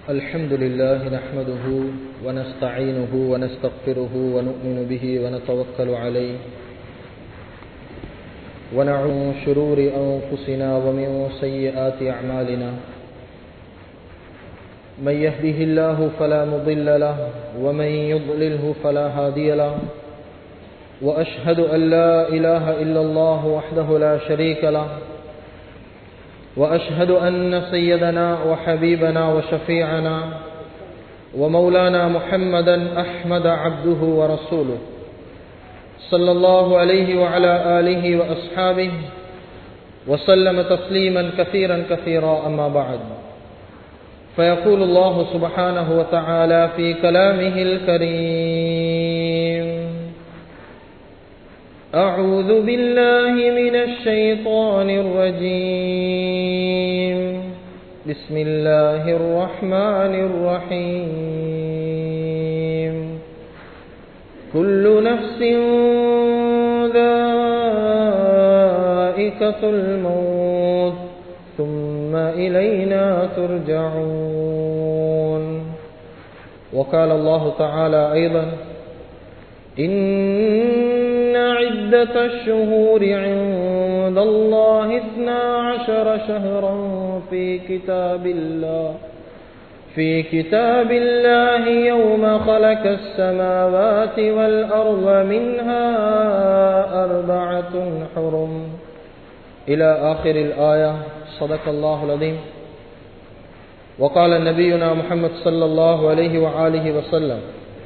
الحمد لله نحمده ونستعينه ونستغفره ونؤمن به ونتوكل عليه ونعوذ من شرور أنفسنا ومن سيئات أعمالنا من يهده الله فلا مضل له ومن يضلله فلا هادي له وأشهد أن لا إله إلا الله وحده لا شريك له واشهد ان سيدنا وحبيبنا وشفيعنا ومولانا محمدا احمد عبده ورسوله صلى الله عليه وعلى اله واصحابه وسلم تسليما كثيرا كثيرا اما بعد فيقول الله سبحانه وتعالى في كلامه الكريم أعوذ بالله من الشيطان الرجيم بسم الله الرحمن الرحيم كل نفس ذائقة الموت ثم إلينا ترجعون وقال الله تعالى أيضا إن عدة الشهور عند الله اثنا عشر شهرا في كتاب الله في كتاب الله يوم خلق السماوات والأرض منها أربعة حرم إلى آخر الآية صدق الله العظيم وقال نبينا محمد صلى الله عليه وآله وسلم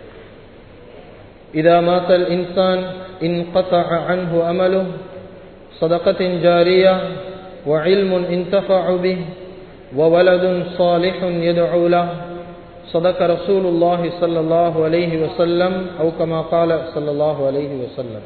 إذا مات الإنسان انقطع عنه أمله صدقة جارية وعلم انتفع به وولد صالح يدعو له صدق رسول الله صلى الله عليه وسلم أو كما قال صلى الله عليه وسلم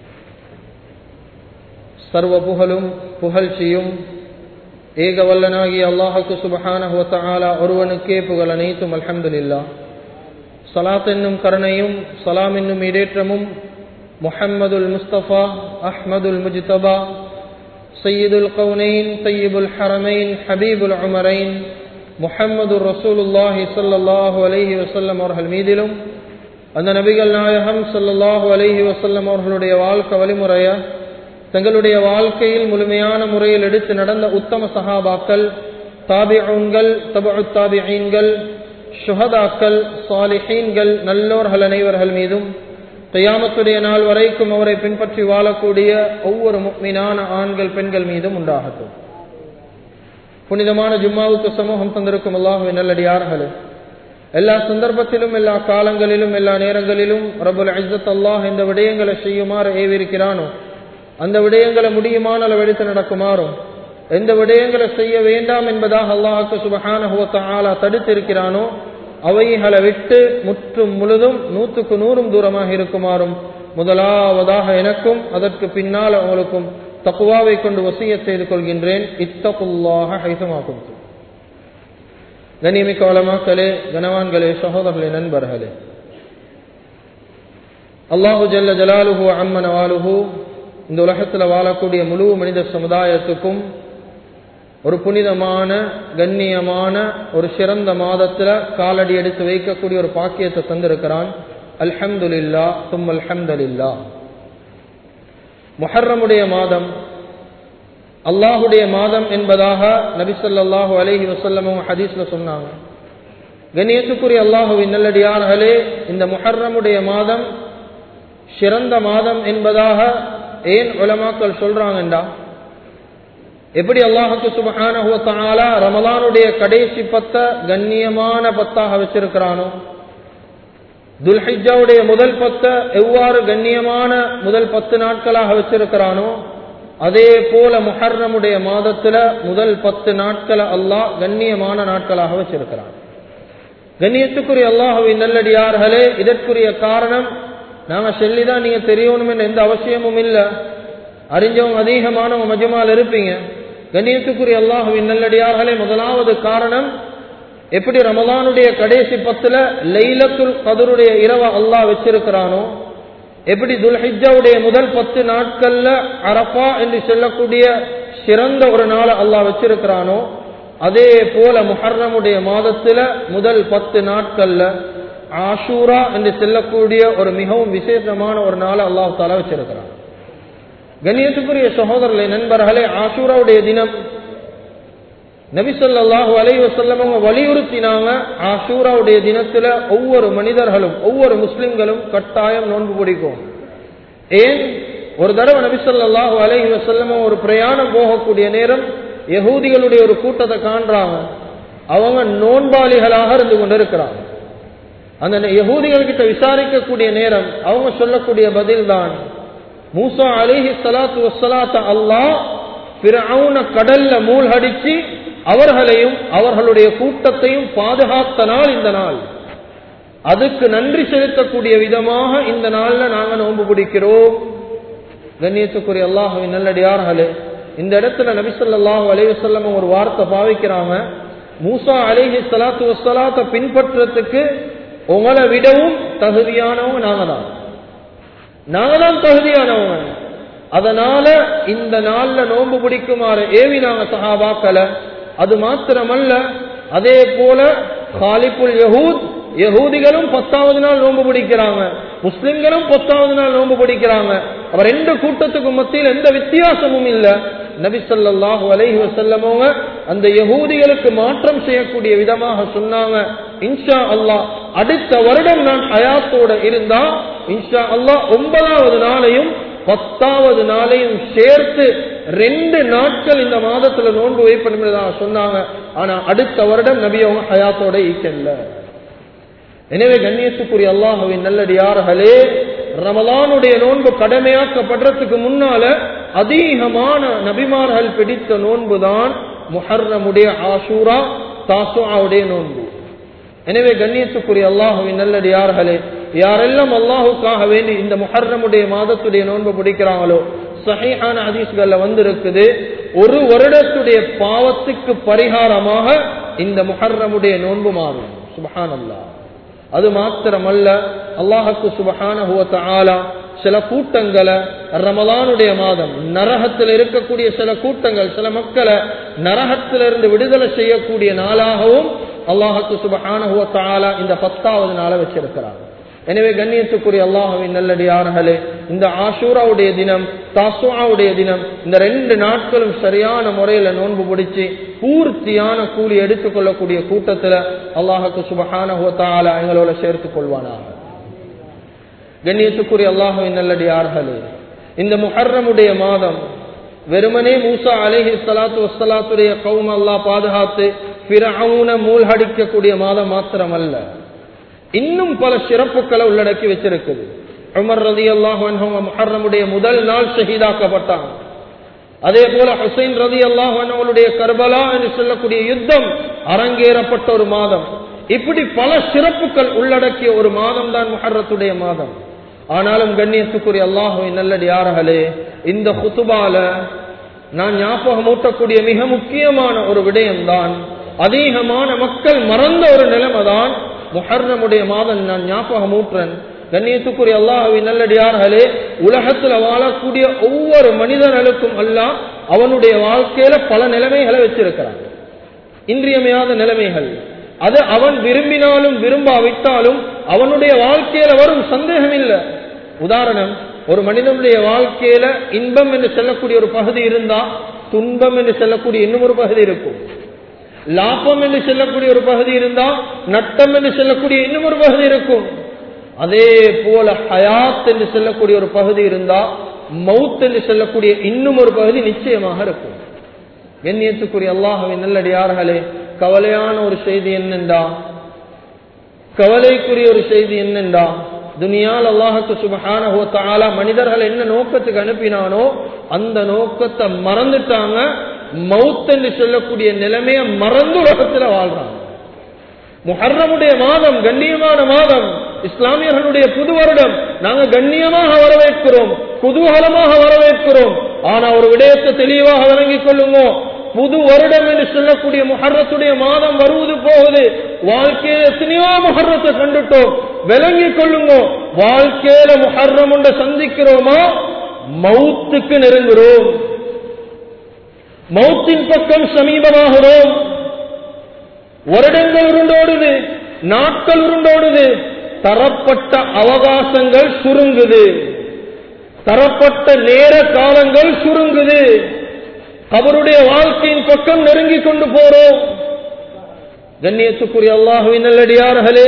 சர்வ புகழும் புகழ்ச்சியும் ஏக வல்லனாகிய அல்லாஹுக்கு சுபஹானஹு வதஆலா ஒருவனுக்கே புகழ் அனைத்தும் அல்ஹம்துலில்லா சலாத் என்னும் கருணையும் சலாம் என்னும் இடேற்றமும் முஹம்மதுல் முஸ்தபா அஹ்மதுல் முஜ்தபா சையீதுல் கவுனைன் சையீபுல் ஹரமைன் ஹபீபுல் உமரைன் முஹம்மது ரசூலுல்லாஹி சல்லாஹு அலஹி வசல்லம் அவர்கள் மீதிலும் அந்த நபிகள் நாயகம் சல்லாஹு அலஹி வசல்லம் அவர்களுடைய வாழ்க்கை வழிமுறைய தங்களுடைய வாழ்க்கையில் முழுமையான முறையில் எடுத்து நடந்த உத்தம சஹாபாக்கள் தாபிஊன்கள் தபு தாபிஐன்கள் சுஹதாக்கள் சாலிஹீன்கள் நல்லோர்கள் அனைவர்கள் மீதும் கையாமத்துடைய நாள் வரைக்கும் அவரை பின்பற்றி வாழக்கூடிய ஒவ்வொரு மீனான ஆண்கள் பெண்கள் மீதும் உண்டாகட்டும் புனிதமான ஜும்மாவுக்கு சமூகம் தந்திருக்கும் அல்லாஹுவின் நல்லடியார்களே எல்லா சந்தர்ப்பத்திலும் எல்லா காலங்களிலும் எல்லா நேரங்களிலும் ரபுல் ஐசத் அல்லாஹ் இந்த விடயங்களை செய்யுமாறு ஏவிருக்கிறானோ அந்த விடயங்களை முடியுமான அளவெடுத்து நடக்குமாறும் எந்த விடயங்களை செய்ய வேண்டாம் என்பதாக அல்லாஹுக்கு சுபஹான தடுத்திருக்கிறானோ அவைகளை விட்டு முற்றும் முழுதும் நூற்றுக்கு நூறும் தூரமாக இருக்குமாறும் முதலாவதாக எனக்கும் அதற்கு பின்னால் அவங்களுக்கும் தக்குவாவை கொண்டு வசிய செய்து கொள்கின்றேன் இத்தகுல்லாக ஹைசமாகும் கனிமிக்க வளமாக்களே கனவான்களே சகோதரர்களே நண்பர்களே அல்லாஹு ஜல்ல ஜலாலுஹு அம்மன் வாலுஹு இந்த உலகத்தில் வாழக்கூடிய முழு மனித சமுதாயத்துக்கும் ஒரு புனிதமான கண்ணியமான ஒரு சிறந்த மாதத்தில் காலடி எடுத்து வைக்கக்கூடிய ஒரு பாக்கியத்தை தந்திருக்கிறான் அல்ஹம்துலில்லா தும் அல்ஹம்துலில்லா முஹர்ரமுடைய மாதம் அல்லாஹுடைய மாதம் என்பதாக நபிசல்லாஹு அலஹி வசல்லமும் ஹதீஸ்ல சொன்னாங்க கண்ணியத்துக்குரிய அல்லாஹுவின் நல்லடியார்களே இந்த முஹர்ரமுடைய மாதம் சிறந்த மாதம் என்பதாக ஏன் உலமாக்கள் சொல்றாங்கண்டா எப்படி அல்லாஹுக்கு சுபஹான ரமலானுடைய கடைசி பத்த கண்ணியமான பத்தாக வச்சிருக்கிறானோ துல்ஹிஜாவுடைய முதல் பத்த எவ்வாறு கண்ணியமான முதல் பத்து நாட்களாக வச்சிருக்கிறானோ அதே போல முஹர்ரமுடைய மாதத்துல முதல் பத்து நாட்களை அல்லாஹ் கண்ணியமான நாட்களாக வச்சிருக்கிறான் கண்ணியத்துக்குரிய அல்லாஹுவின் நல்லடியார்களே இதற்குரிய காரணம் நாங்க சொல்லிதான் நீங்க தெரியணும் என்ற எந்த அவசியமும் இல்லை அறிஞ்சவங்க அதிகமானவங்க மஜமால் இருப்பீங்க கண்ணியத்துக்குரிய அல்லாஹுவின் நல்லடியார்களே முதலாவது காரணம் எப்படி ரமலானுடைய கடைசி பத்துல லைலத்துல் கதருடைய இரவ அல்லாஹ் வச்சிருக்கிறானோ எப்படி துல்ஹிஜாவுடைய முதல் பத்து நாட்கள்ல அரபா என்று சொல்லக்கூடிய சிறந்த ஒரு நாளை அல்லாஹ் வச்சிருக்கிறானோ அதே போல முஹர்ரமுடைய மாதத்துல முதல் பத்து நாட்கள்ல ஆஷூரா என்று செல்லக்கூடிய ஒரு மிகவும் விசேஷமான ஒரு நாளை அல்லாஹ் தாலா வச்சிருக்கிறான் கண்ணியத்துக்குரிய சகோதரர்களே நண்பர்களே ஆஷூராவுடைய தினம் நபிசல்லாஹு அலை வசல்லம் அவங்க வலியுறுத்தினாங்க ஆஷூராவுடைய தினத்துல ஒவ்வொரு மனிதர்களும் ஒவ்வொரு முஸ்லிம்களும் கட்டாயம் நோன்பு பிடிக்கும் ஏன் ஒரு தடவை நபிசல்லாஹு அலைஹி வசல்லம் ஒரு பிரயாணம் போகக்கூடிய நேரம் யகூதிகளுடைய ஒரு கூட்டத்தை காண்றாங்க அவங்க நோன்பாளிகளாக இருந்து கொண்டிருக்கிறாங்க அந்த யகூதிகள் கிட்ட விசாரிக்கக்கூடிய நேரம் அவங்க சொல்லக்கூடிய பதில் தான் மூசா அலிஹி சலாத்து வசலாத்த அல்லாஹ் பிறவுன கடல்ல மூழ்கடிச்சு அவர்களையும் அவர்களுடைய கூட்டத்தையும் பாதுகாத்த நாள் இந்த நாள் அதுக்கு நன்றி செலுத்தக்கூடிய விதமாக இந்த நாள்ல நாங்க நோன்பு பிடிக்கிறோம் கண்ணியத்துக்குரிய அல்லாஹுவின் நல்லடியார்களே இந்த இடத்துல நபிசல்லாஹு அலைவசல்லம் ஒரு வார்த்தை பாவிக்கிறாங்க மூசா அலிஹி சலாத்து வசலாத்தை பின்பற்றத்துக்கு உங்களை விடவும் தகுதியானவங்க நாங்க தான் நாங்க தான் தகுதியானவங்க அதனால இந்த நாள்ல நோன்பு பிடிக்குமாறு ஏவினாங்க சஹாபாக்களை அது மாத்திரமல்ல அதே போல காலிப்புல் யஹூத் யகூதிகளும் பத்தாவது நாள் நோன்பு பிடிக்கிறாங்க முஸ்லிம்களும் பத்தாவது நாள் நோன்பு பிடிக்கிறாங்க அவர் ரெண்டு கூட்டத்துக்கு மத்தியில் எந்த வித்தியாசமும் இல்ல நபி சொல்லாஹு அலைஹி வசல்லமோங்க அந்த யகூதிகளுக்கு மாற்றம் செய்யக்கூடிய விதமாக சொன்னாங்க இன்ஷா அல்லாஹ் அடுத்த வருடம் நான் ஹயாத்தோட இருந்தா இன்ஷா அல்லாஹ் ஒன்பதாவது நாளையும் பத்தாவது நாளையும் சேர்த்து ரெண்டு நாட்கள் இந்த மாதத்துல நோன்பு வைப்பதாக சொன்னாங்க ஆனா அடுத்த வருடம் நபி அவங்க ஹயாத்தோட ஈக்கல்ல எனவே கண்ணியத்துக்குரிய அல்லாஹுவின் நல்லடியார்களே ரமலானுடைய நோன்பு கடமையாக்கப்படுறதுக்கு முன்னால அதிகமான நபிமார்கள் பிடித்த நோன்பு தான் முஹர்ரமுடைய ஆசூரா தாசுஆவுடைய நோன்பு எனவே கண்ணியத்துக்குரிய அல்லாஹுவின் நல்லடியார்களே யாரெல்லாம் அல்லாஹுக்காக வேண்டி இந்த முஹர்ரமுடைய மாதத்துடைய நோன்பு பிடிக்கிறாங்களோ சஹீஹான ஹதீஸ்கள்ல வந்திருக்குது ஒரு வருடத்துடைய பாவத்துக்கு பரிகாரமாக இந்த முஹர்ரமுடைய நோன்பு மாறும் சுபஹான் அல்லாஹ் அது மாத்திரமல்ல அல்லாஹுக்கு சுபஹான ஆலா சில கூட்டங்களை ரமலானுடைய மாதம் நரகத்தில் இருக்கக்கூடிய சில கூட்டங்கள் சில மக்களை நரகத்திலிருந்து விடுதலை செய்யக்கூடிய நாளாகவும் அல்லாஹுக்கு சுபஹான ஆலா இந்த பத்தாவது நாளை வச்சிருக்கிறார் எனவே கண்ணியத்துக்குரிய அல்லாஹுவின் நல்லடியார்களே இந்த ஆஷூராவுடைய தினம் தாசுவாவுடைய தினம் இந்த ரெண்டு நாட்களும் சரியான முறையில நோன்பு பிடிச்சு பூர்த்தியான கூலி எடுத்துக்கொள்ளக்கூடிய கூட்டத்துல அல்லாஹுக்கு சுபஹான ஹோத்தால எங்களோட சேர்த்துக் கொள்வானாக கண்ணியத்துக்குரிய அல்லாஹுவின் நல்லடியார்களே இந்த முஹர்ரமுடைய மாதம் வெறுமனே மூசா அலேஹி சலாத்து வசலாத்துடைய கௌம் அல்லா பாதுகாத்து பிறவுன மூழ்கடிக்கக்கூடிய மாதம் மாத்திரமல்ல இன்னும் பல சிறப்புகளை உள்ளடக்கி வச்சிருக்குது உமர் ரதி அல்லாஹ் முஹர்ரமுடைய முதல் நாள் ஷஹீதாக்கப்பட்டாங்க அதே போல ஹுசைன் ரதி அல்லாஹ் அவளுடைய கர்பலா என்று சொல்லக்கூடிய யுத்தம் அரங்கேறப்பட்ட ஒரு மாதம் இப்படி பல சிறப்புகள் உள்ளடக்கிய ஒரு மாதம் தான் முஹர்ரத்துடைய மாதம் ஆனாலும் கண்ணியத்துக்குரிய அல்லாஹுவின் நல்லடியார்களே இந்த குத்துபால நான் ஞாபகம் ஊட்டக்கூடிய மிக முக்கியமான ஒரு விடயம்தான் அதிகமான மக்கள் மறந்த ஒரு நிலைமை தான் முஹர்ரமுடைய மாதம் நான் ஞாபகம் ஊட்டுறேன் கண்ணியத்துக்குரிய அல்லாஹுவின் நல்லடியார்களே உலகத்துல வாழக்கூடிய ஒவ்வொரு மனிதர்களுக்கும் அல்லாஹ் அவனுடைய வாழ்க்கையில பல நிலைமைகளை வச்சிருக்கிறான் இன்றியமையாத நிலைமைகள் அது அவன் விரும்பினாலும் விரும்பாவிட்டாலும் அவனுடைய வாழ்க்கையில வரும் சந்தேகம் இல்லை உதாரணம் ஒரு மனிதனுடைய வாழ்க்கையில இன்பம் என்று சொல்லக்கூடிய ஒரு பகுதி இருந்தா துன்பம் என்று சொல்லக்கூடிய இன்னும் ஒரு பகுதி இருக்கும் லாபம் என்று சொல்லக்கூடிய ஒரு பகுதி இருந்தா நட்டம் என்று சொல்லக்கூடிய இன்னும் ஒரு பகுதி இருக்கும் அதே போல ஹயாத் என்று சொல்லக்கூடிய ஒரு பகுதி இருந்தா மவுத் என்று சொல்லக்கூடிய இன்னும் ஒரு பகுதி நிச்சயமாக இருக்கும் எண்ணியத்துக்குரிய அல்லாஹுவின் நல்லடியார்களே கவலையான ஒரு செய்தி என்னென்றா கவலைக்குரிய ஒரு செய்தி என்னென்றா துனியால் அல்லாஹுக்கு சுபஹான ஹோத்தாலா மனிதர்கள் என்ன நோக்கத்துக்கு அனுப்பினானோ அந்த நோக்கத்தை மறந்துட்டாங்க மவுத் என்று சொல்லக்கூடிய நிலைமைய மறந்து உலகத்துல வாழ்றாங்க முஹர்ரமுடைய மாதம் கண்ணியமான மாதம் இஸ்லாமியர்களுடைய புது வருடம் நாங்க கண்ணியமாக வரவேற்கிறோம் குதூகலமாக வரவேற்கிறோம் ஆனா ஒரு விடயத்தை தெளிவாக விளங்கிக் கொள்ளுங்க புது வருடம் என்று சொல்லக்கூடிய முஹர்ரத்துடைய மாதம் வருவது போகுது வாழ்க்கையில எத்தனையோ முஹர்ரத்தை கண்டுட்டோம் விளங்கிக் கொள்ளுங்க வாழ்க்கையில முஹர்ரம் ஒன்றை சந்திக்கிறோமா மவுத்துக்கு நெருங்குறோம் மௌத்தின் பக்கம் சமீபமாகிறோம் வருடங்கள் உருண்டோடுது நாட்கள் உருண்டோடுது தரப்பட்ட அவகாசங்கள் சுருங்குது தரப்பட்ட நேர காலங்கள் சுருங்குது அவருடைய வாழ்க்கையின் பக்கம் நெருங்கி கொண்டு போறோம் கண்ணியத்துக்குரிய அல்லாஹுவின் நல்லடியார்களே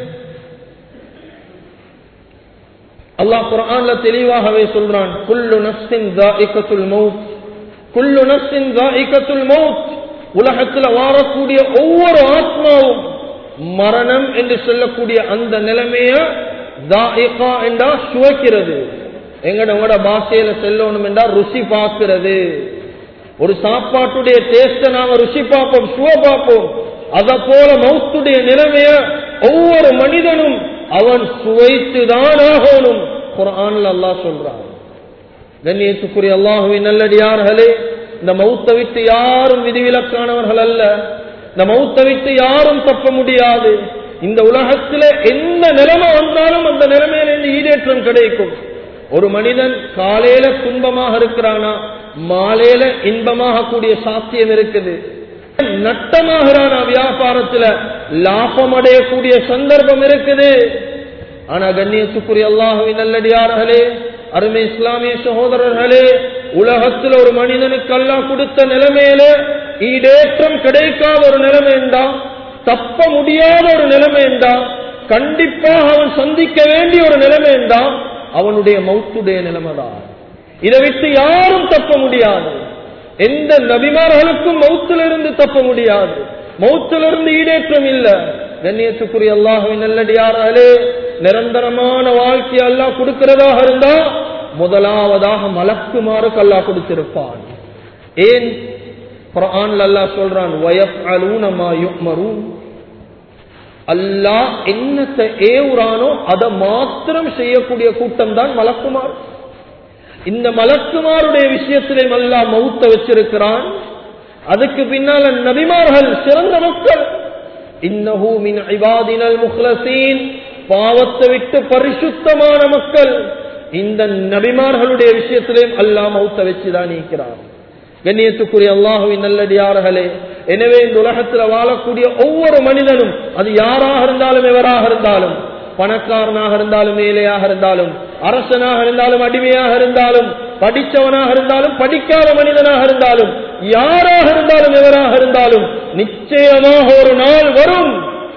அல்லாஹ் குர்ஆன்ல தெளிவாகவே சொல்றான் குல்லு நஃப்ஸின் ذائقத்துல் மௌத் குல்லு நஃப்ஸின் ذائقத்துல் மௌத் உலகத்துல வாழக்கூடிய ஒவ்வொரு ஆத்மாவும் மரணம் என்று சொல்லக்கூடிய அந்த நிலைமைய தாயிகா என்றா சுவைக்கிறது எங்கட உங்களோட பாஷையில செல்லணும் என்றா ருசி பார்க்கிறது ஒரு சாப்பாட்டுடைய டேஸ்ட நாம ருசி பார்ப்போம் சுவை பார்ப்போம் அத போல மௌத்துடைய நிலைமைய ஒவ்வொரு மனிதனும் அவன் சுவைத்துதான் ஆகணும் குரான்ல அல்லாஹ் சொல்றான் கண்ணியத்துக்குரிய அல்லாஹுவின் நல்லடியார்களே இந்த மௌத்தை விட்டு யாரும் விதிவிலக்கானவர்கள் அல்ல இந்த மௌத்தை விட்டு யாரும் தப்ப முடியாது இந்த உலகத்துல எந்த நிலைமை வந்தாலும் அந்த நிலைமையில இருந்து ஈடேற்றம் கிடைக்கும் ஒரு மனிதன் காலையில துன்பமாக இருக்கிறானா மாலையில இன்பமாக கூடிய சாத்தியம் இருக்குது நட்டமாகிறானா வியாபாரத்துல லாபம் அடையக்கூடிய சந்தர்ப்பம் இருக்குது ஆனா கண்ணியத்துக்குரிய அல்லாஹுவின் நல்லடியார்களே அருமை இஸ்லாமிய சகோதரர்களே உலகத்தில் ஒரு மனிதனுக்கு அல்லாஹ் கொடுத்த நிலைமையில ஈடேற்றம் கிடைக்காத ஒரு நிலைமை என்றா தப்ப முடியாத ஒரு நிலைமை என்றா கண்டிப்பாக அவன் சந்திக்க வேண்டிய ஒரு நிலைமை என்றா அவனுடைய மௌத்துடைய நிலைமைதான் இதை விட்டு யாரும் தப்ப முடியாது எந்த நபிமார்களுக்கும் மௌத்திலிருந்து தப்ப முடியாது மௌத்திலிருந்து ஈடேற்றம் இல்ல கண்ணியத்துக்குரிய அல்லாஹுவின் நல்லடியாராலே நிரந்தரமான வாழ்க்கை அல்லாஹ் கொடுக்கிறதாக இருந்தா முதலாவதாக மலக்குமாருக்கு அல்லாஹ் கொடுத்திருப்பான் ஏன் குர்ஆன்ல அல்லாஹ் சொல்றான் வயஃஅலூன மா யுமரூன் அல்லாஹ் என்னத்தை ஏவுறானோ அதை மாத்திரம் செய்யக்கூடிய கூட்டம் தான் மலக்குமார் இந்த மலக்குமாருடைய விஷயத்திலே அல்லாஹ் மௌத்த வச்சிருக்கிறான் அதுக்கு பின்னால நபிமார்கள் சிறந்த மக்கள் இன்னஹு மின் இபாதினல் முஹ்லசீன் பாவத்தை விட்டு பரிசுத்தமான மக்கள் இந்த நபிமார்களுடைய விஷயத்திலேயும் அல்லாஹ் மௌத்த வச்சுதான் இருக்கிறார் கண்ணியத்துக்குரிய அல்லாஹுவின் நல்லடியார்களே எனவே இந்த உலகத்துல வாழக்கூடிய ஒவ்வொரு மனிதனும் அது யாராக இருந்தாலும் எவராக இருந்தாலும் பணக்காரனாக இருந்தாலும் ஏழையாக இருந்தாலும் அரசனாக இருந்தாலும் அடிமையாக இருந்தாலும் படித்தவனாக இருந்தாலும் படிக்காத மனிதனாக இருந்தாலும் யாராக இருந்தாலும் எவராக இருந்தாலும் நிச்சயமாக ஒரு நாள் வரும்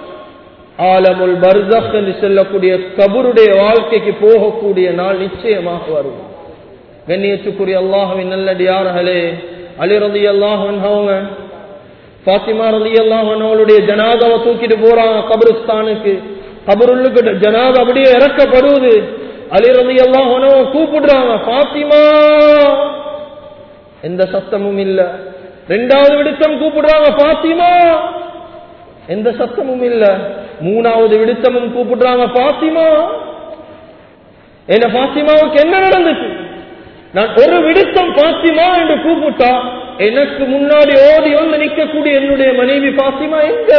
ஆலமுல் பர்தக் என்று சொல்லக்கூடிய கபருடைய வாழ்க்கைக்கு போகக்கூடிய நாள் நிச்சயமாக வரும் கண்ணியத்துக்குரிய அல்லாஹுவின் நல்லடியார்களே அலி ரதி அல்லாஹவங்க பாத்திமா ரதி அல்லாஹனுடைய ஜனாதாவை தூக்கிட்டு போறாங்க கபருஸ்தானுக்கு கபருள்ளுக்கு ஜனாதா அப்படியே இறக்கப்படுவது அலி ரதி அல்லாஹனோ கூப்பிடுறாங்க பாத்திமா எந்த சத்தமும் இல்ல ரெண்டாவது விடுத்தம் கூப்பிடுறாங்க பாத்திமா எந்த சத்தமும் இல்ல மூணாவது விடுத்தமும் கூப்பிடுறாங்க பாத்திமா என்ன பாத்திமாவுக்கு என்ன நடந்துச்சு நான் ஒரு விடுத்தம் பாத்திமா என்று கூப்பிட்டா எனக்கு முன்னாடி ஓடி வந்து நிற்கக்கூடிய என்னுடைய மனைவி பாத்திமா எங்க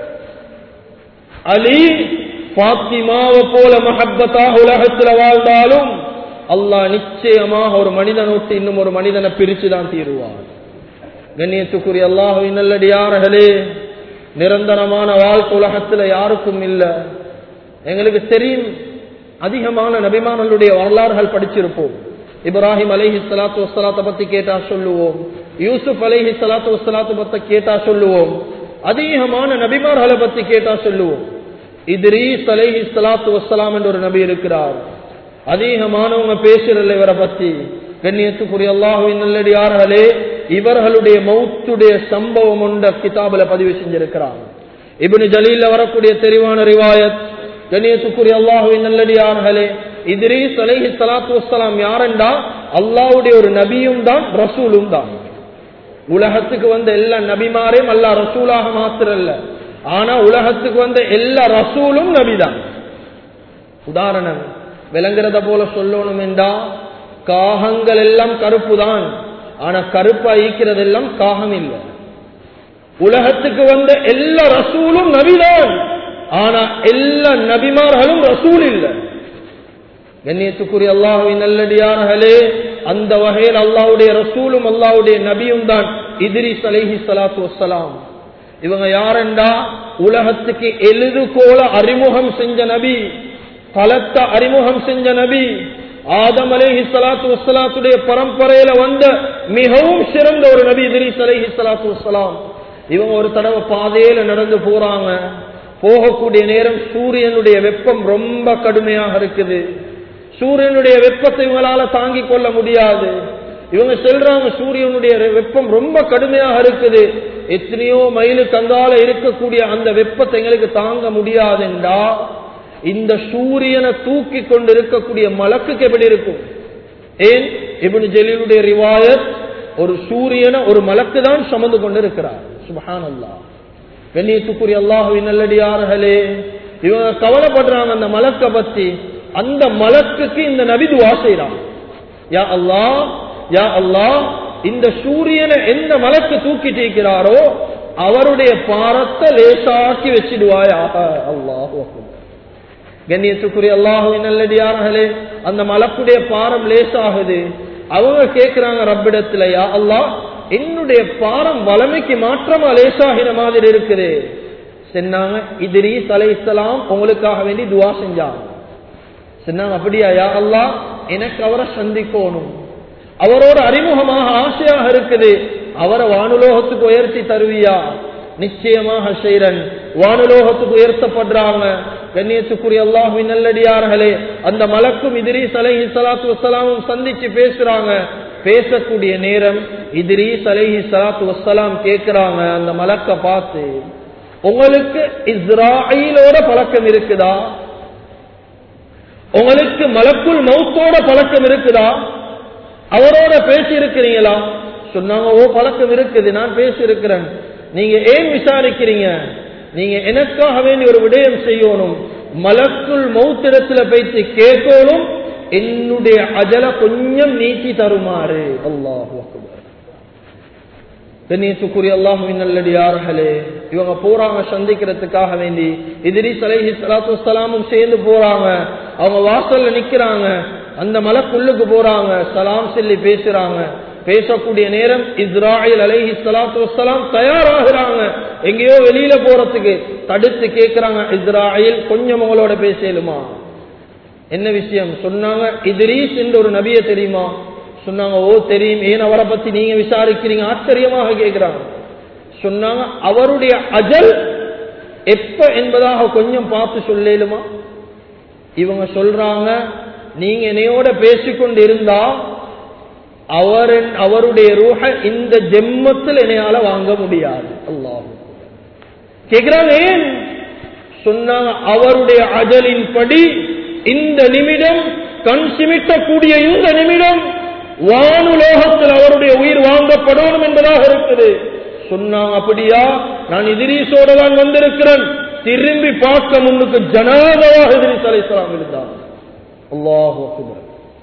அலி பாத்திமாவை போல மஹப்பத்தாக உலகத்துல வாழ்ந்தாலும் அல்லாஹ் நிச்சயமாக ஒரு மனிதன் விட்டு இன்னும் ஒரு மனிதனை பிரிச்சுதான் தீருவான் கண்ணியத்துக்குரிய அல்லாஹுவின் நல்லடியார்களே நிரந்தரமான வாழ்க்கை உலகத்துல யாருக்கும் இல்ல எங்களுக்கு தெரியும் அதிகமான நபிமானங்களுடைய வரலாறுகள் படிச்சிருப்போம் இப்ராஹிம் அலைஹி சலாத்து வசலாத்தை பத்தி கேட்டா சொல்லுவோம் யூசுப் அலைஹி சலாத்து வசலாத்தை பத்தி கேட்டா சொல்லுவோம் அதிகமான நபிமார்களை பத்தி கேட்டா சொல்லுவோம் இத்ரீஸ் அலைஹி சலாத்து வசலாம் என்ற ஒரு நபி இருக்கிறார் அதிகமானவங்க பேசுறல இவரை பத்தி கண்ணியத்துக்குரிய அல்லாஹுவின் நல்லடியார்களே இவர்களுடைய மௌத்துடைய சம்பவம் உண்ட கிதாபில பதிவு செஞ்சிருக்கிறார் இப்னு ஜலீல்ல வரக்கூடிய தெரிவான ரிவாயத் கண்ணியத்துக்குரிய அல்லாஹுவின் நல்லடியார்களே இத்ரீஸ் அலைஹி சலாத்து வசலாம் யாரெண்டா அல்லாஹ்வுடைய ஒரு நபியும் தான் ரசூலும் தான் உலகத்துக்கு வந்த எல்லா நபிமாரையும் அல்லா ரசூலாக மாத்திரல்ல ஆனா உலகத்துக்கு வந்த எல்லா ரசூலும் நபிதான் உதாரணம் விளங்குறத போல சொல்லணும் என்றா காகங்கள் எல்லாம் கருப்பு தான் ஆனா கருப்பா ஈக்கிறது எல்லாம் காகம் இல்லை உலகத்துக்கு வந்த எல்லா ரசூலும் நபிதான் ஆனா எல்லா நபிமார்களும் ரசூல் இல்லை கண்ணியத்துக்குரிய அல்லாஹுவின் நல்லடியார்களே அந்த வகையில் அல்லாவுடைய ரசூலும் அல்லாவுடைய நபியும் தான் இதிரிஸ் அலைஹி சலாத்து வசலாம் இவங்க யாரெண்டா உலகத்துக்கு எழுதுகோல அறிமுகம் செஞ்ச நபி பலத்த அறிமுகம் செஞ்ச நபி ஆதம் அலேஹி சலாத்து வசலாத்துடைய பரம்பரையில வந்த மிகவும் சிறந்த ஒரு நபி இதிரிஸ் அலேஹி சலாத்து வசலாம் இவங்க ஒரு தடவை பாதையில நடந்து போறாங்க போகக்கூடிய நேரம் சூரியனுடைய வெப்பம் ரொம்ப கடுமையாக இருக்குது சூரியனுடைய வெப்பத்தை இவங்களால தாங்கிக் கொள்ள முடியாது இவங்க செல்றாங்க சூரியனுடைய வெப்பம் ரொம்ப கடுமையாக இருக்குது எத்தனையோ மைலுக்கு அங்கால இருக்கக்கூடிய அந்த வெப்பத்தை எங்களுக்கு தாங்க முடியாதுண்டா இந்த சூரியனை தூக்கி கொண்டு இருக்கக்கூடிய மலக்குக்கு எப்படி இருக்கும் ஏன் இவனு ஜெலீலுடைய ரிவாயத் ஒரு சூரியனை ஒரு மலக்கு தான் சுமந்து கொண்டு இருக்கிறார் சுபஹான் அல்லா கண்ணியத்துக்குரிய அல்லாஹுவின் நல்லடியார்களே இவங்க கவலைப்படுறாங்க அந்த மலக்க பத்தி அந்த மலக்குக்கு இந்த நபி துவா செய்யறான் யா அல்லா யா அல்லா இந்த சூரியனை எந்த மலக்கு தூக்கிட்டு இருக்கிறாரோ அவருடைய பாரத்தை லேசாக்கி வச்சிடுவாயாக அல்லாஹு கண்ணியத்துக்குரிய அல்லாஹுவின் நல்லடியார்களே அந்த மலக்குடைய பாரம் லேசாகுது அவங்க கேட்கிறாங்க ரப்பிடத்துல யா அல்லா என்னுடைய பாரம் வளமைக்கு மாற்றமா லேசாகின மாதிரி இருக்குது சொன்னாங்க இதிரீஸ் அலை இஸ்லாம் உங்களுக்காக வேண்டி துவா செஞ்சாங்க சொன்னாங்க அப்படியா யா அல்லா எனக்கு அவரை சந்திக்கணும் அவரோட அறிமுகமாக ஆசையாக இருக்குது அவரை வானுலோகத்துக்கு உயர்த்தி தருவியா நிச்சயமாக செய்றன் வானுலோகத்துக்கு உயர்த்தப்படுறாங்க கண்ணியத்துக்குரிய அல்லாஹுவின் நல்லடியார்களே அந்த மலக்கும் இதிரீஸ் அலைஹி சலாத்து வசலாமும் சந்திச்சு பேசுறாங்க பேசக்கூடிய நேரம் இதிரீஸ் அலைஹி சலாத்து வசலாம் கேட்கிறாங்க அந்த மலக்க பார்த்து உங்களுக்கு இஸ்ராயிலோட பழக்கம் இருக்குதா உங்களுக்கு மலக்குள் மௌத்தோட பழக்கம் இருக்குதா அவரோட பேசி இருக்கிறீங்களா சொன்னாங்க ஓ பழக்கம் இருக்குது நான் பேசி இருக்கிறேன் நீங்க ஏன் விசாரிக்கிறீங்க நீங்க எனக்காக வேண்டி ஒரு விடயம் செய்யணும் மலக்குள் மௌத்திடத்துல பேசி கேட்கணும் என்னுடைய அஜல கொஞ்சம் நீட்டி தருமாறு அல்லாஹு கண்ணியத்துக்குரிய அல்லாஹுவின் நல்லடியார்களே இவங்க போறாங்க சந்திக்கிறதுக்காக வேண்டி எதிரி சலைஹி சலாத்து வலாமும் சேர்ந்து போறாங்க அவங்க வாசல்ல நிக்கிறாங்க அந்த மலக்குள்ளுக்கு போறாங்க சலாம் சொல்லி பேசுறாங்க பேசக்கூடிய நேரம் இஸ்ராயில் அலைஹி சலாத்து வலாம் தயாராகிறாங்க எங்கேயோ வெளியில போறதுக்கு தடுத்து கேட்கிறாங்க இஸ்ராயில் கொஞ்சம் உங்களோட பேசலுமா என்ன விஷயம் சொன்னாங்க இதிரீஸ் என்று ஒரு நபிய தெரியுமா சொன்னாங்க ஓ தெரியும் ஏன் அவரை பத்தி நீங்க விசாரிக்கிறீங்க ஆச்சரியமாக கேட்கிறாங்க சொன்னாங்க அவருடைய அஜல் எப்ப என்பதாக கொஞ்சம் பார்த்து சொல்லலுமா இவங்க சொல்றாங்க நீங்க என்னையோட பேசிக்கொண்டு இருந்தா அவர் அவருடைய ரூஹ இந்த ஜெம்மத்தில் என்னையால வாங்க முடியாது அல்லாஹ் கேக்குறாங்க ஏன் சொன்னாங்க அவருடைய அஜலின் படி இந்த நிமிடம் கண் சிமிட்டக்கூடிய இந்த நிமிடம் வானுலோகத்தில் அவருடைய உயிர் வாங்கப்படணும் என்பதாக இருக்குது சொன்னாங்க அப்படியா நான் எதிரீசோட தான் வந்திருக்கிறேன் திரும்பி பார்க்க முன்னுக்கு ஜனாதவாக எதிரிஸ் அலைசலாம் இருந்தார் அல்லாஹு அக்பர்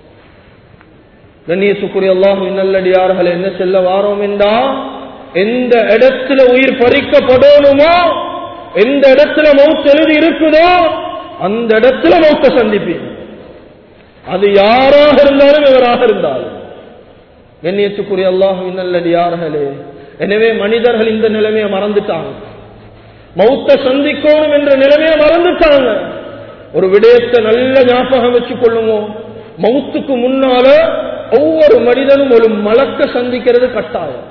கண்ணியத்துக்குரிய அல்லாஹு நல்லடியார்கள் என்ன செல்ல வாரோம் என்றா எந்த இடத்துல உயிர் பறிக்கப்படணுமோ எந்த இடத்துல மௌத் எழுதி இருக்குதோ அந்த இடத்துல மௌத்த சந்திப்பேன் அது யாராக இருந்தாலும் இவராக இருந்தாலும் கண்ணியத்துக்குரிய அல்லாஹு நல்லடியார்களே எனவே மனிதர்கள் இந்த நிலைமையை மறந்துட்டாங்க மௌத்த சந்திக்கணும் என்ற நிலைமையை மறந்துட்டாங்க ஒரு விடயத்தை நல்ல ஞாபகம் வச்சு கொள்ளுங்க மௌத்துக்கு முன்னால ஒவ்வொரு மனிதனும் ஒரு மலக்க சந்திக்கிறது கட்டாயம்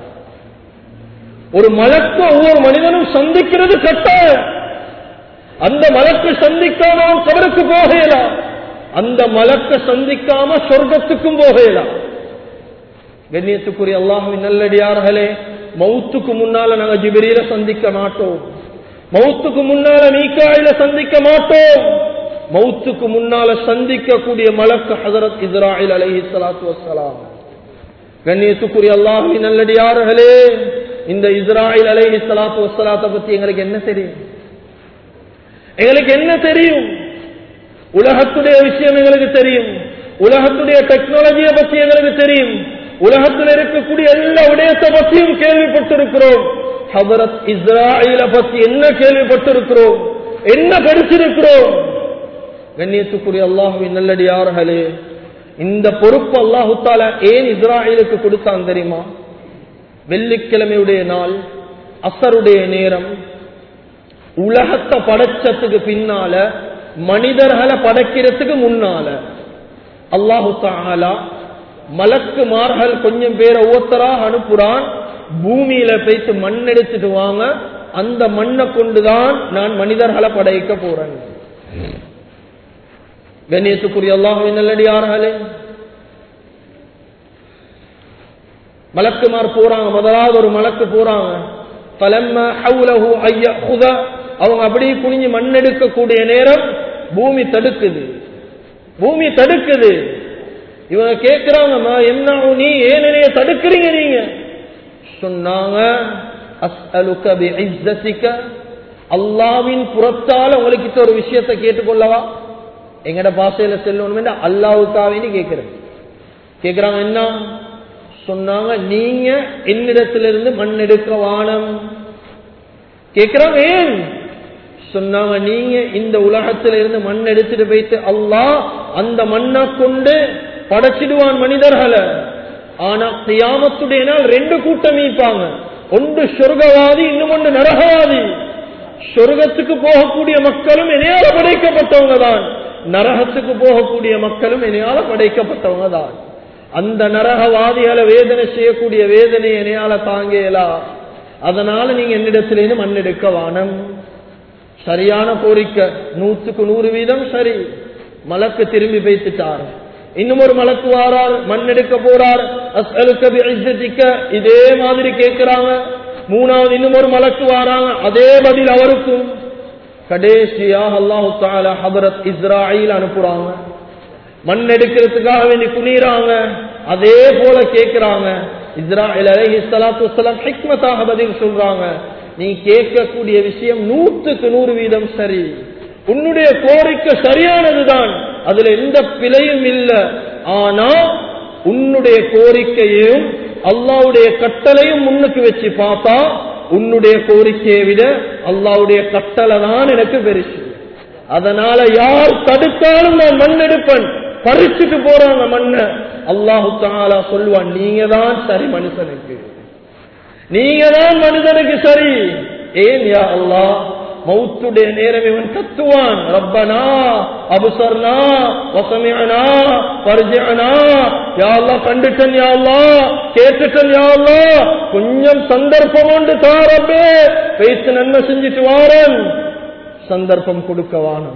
ஒரு மலக்க ஒவ்வொரு மனிதனும் சந்திக்கிறது கட்டாயம் அந்த மலக்க சந்திக்காம அவன் கபருக்கு போகலாம் அந்த மலக்க சந்திக்காம சொர்க்கத்துக்கும் போகலாம் கண்ணியத்துக்குரிய அல்லாஹுவின் நல்லடியார்களே மௌத்துக்கு முன்னால நாங்க ஜிபிரியில சந்திக்க மாட்டோம் மௌத்துக்கு முன்னால மீக்காயில சந்திக்க மாட்டோம் மௌத்துக்கு முன்னால சந்திக்கக்கூடிய மலக்கு ஹசரத் இஸ்ராயில் அலஹி சலாத்து வசலாம் கண்ணியத்துக்குரிய அல்லாஹுவின் நல்லடியார்களே இந்த இஸ்ராயில் அலஹி சலாத்து வசலாத்தை பத்தி எங்களுக்கு என்ன தெரியும் எங்களுக்கு என்ன தெரியும் உலகத்துடைய விஷயம் எங்களுக்கு தெரியும் உலகத்துடைய டெக்னாலஜியை பத்தி எங்களுக்கு தெரியும் உலகத்தில் இருக்கக்கூடிய எல்லா விடயத்தை பற்றியும் கேள்விப்பட்டிருக்கிறோம் ஹபரத் இஸ்ராயில பத்தி என்ன கேள்விப்பட்டிருக்கிறோம் என்ன படிச்சிருக்கிறோம் கண்ணியத்துக்குரிய அல்லாஹுவின் நல்லடியார்களே இந்த பொறுப்பு அல்லாஹு தாலா ஏன் இஸ்ராயலுக்கு கொடுத்தான் தெரியுமா வெள்ளிக்கிழமையுடைய நாள் அசருடைய நேரம் உலகத்தை படைச்சதுக்கு பின்னால மனிதர்களை படைக்கிறதுக்கு முன்னால அல்லாஹு தாலா மலக்குமார்கள் கொஞ்சம் பேரை ஒவ்வொருத்தராக அனுப்புறான் பூமியில போய்த்து மண் எடுத்துட்டு வாங்க அந்த மண்ணை கொண்டுதான் நான் மனிதர்களை படைக்க போறேன் கண்ணியத்துக்குரிய அல்லாஹுவின் நல்லடியார்களே மலக்குமார் போறாங்க முதலாவது ஒரு மலக்கு போறாங்க பலம்ம ஹவுலஹு ஐயஹுத அவங்க அப்படியே குனிஞ்சு மண்ணெடுக்கக்கூடிய நேரம் பூமி தடுக்குது பூமி தடுக்குது இவங்க கேட்கிறாங்க என்ன நீ ஏன் என்னைய தடுக்கிறீங்க நீங்க சொன்னாங்க அஸ்அலுக பிஇஸ்ஸதிக அல்லாவின் புறத்தால உங்களுக்கு ஒரு விஷயத்தை கேட்டுக்கொள்ளவா எங்கட பாசையில செல்லணும் அல்லாவுக்காவின்னு கேட்கிறேன் கேட்கிறாங்க என்ன சொன்னாங்க நீங்க என்னிடத்திலிருந்து மண் எடுக்க வானம் கேட்கிறாங்க ஏன் சொன்னாங்க நீங்க இந்த உலகத்தில இருந்து மண் எடுத்துட்டு போயிட்டு அல்லாஹ் அந்த மண்ணை கொண்டு படைச்சிடுவான் மனிதர்களை ஆனா தியாமத்துடைய நாள் ரெண்டு கூட்டம் மீப்பாங்க ஒன்று சொர்க்கவாதி இன்னும் ஒன்று நரகவாதி சொர்க்கத்துக்கு போகக்கூடிய மக்களும் என்னையால படைக்கப்பட்டவங்க தான் நரகத்துக்கு போகக்கூடிய மக்களும் என்னையால படைக்கப்பட்டவங்க தான் அந்த நரகவாதிகளை வேதனை செய்யக்கூடிய வேதனை என்னையால தாங்கலா அதனால நீங்க என்னிடத்திலேருந்து மண்ணெடுக்க வானம் சரியான கோரிக்கை நூற்றுக்கு நூறு வீதம் சரி மலக்கு திரும்பி வைத்துட்டார் இன்னும் ஒரு மலக்கு வாரார் மண் எடுக்க போறார் இதே மாதிரி கேட்கிறாங்க மூணாவது இன்னும் ஒரு மலக்கு வாராங்க அதே பதில் அவருக்கும் கடைசியாக அல்லாஹு தாலா ஹபரத் இஸ்ராயில் அனுப்புறாங்க மண் எடுக்கிறதுக்காக வேண்டி குனிறாங்க அதே போல கேட்கிறாங்க இஸ்ராயில் அலஹி சலாத்து வலாம் ஹிக்மத்தாக பதில் சொல்றாங்க நீ கேட்கக்கூடிய விஷயம் நூற்றுக்கு நூறு வீதம் சரி உன்னுடைய கோரிக்கை சரியானதுதான் அதுல எந்த பிழையும் இல்லை ஆனா உன்னுடைய கோரிக்கையையும் அல்லாவுடைய கட்டளையும் முன்னுக்கு வச்சு பார்த்தா உன்னுடைய கோரிக்கையை விட அல்லாவுடைய கட்டளை தான் எனக்கு பெருசு அதனால யார் தடுத்தாலும் நான் மண் எடுப்பேன் பறிச்சுட்டு போறாங்க மண்ண அல்லாஹு தாலா சொல்லுவான் நீங்க தான் சரி மனுஷனுக்கு நீங்க தான் மனிதனுக்கு சரி ஏன் யா அல்லாஹ் மௌத்துடைய நேரம் இவன் கத்துவான் ரப்பனா அபுசர்னா வசமியனா பரிஜனா யாழ்லா கண்டுட்டன் யாழ்லா கேட்டுட்டன் யாழ்லா கொஞ்சம் சந்தர்ப்பம் உண்டு தாரப்பே பேச்சு நன்மை செஞ்சுட்டு வாரன் சந்தர்ப்பம் கொடுக்க வானம்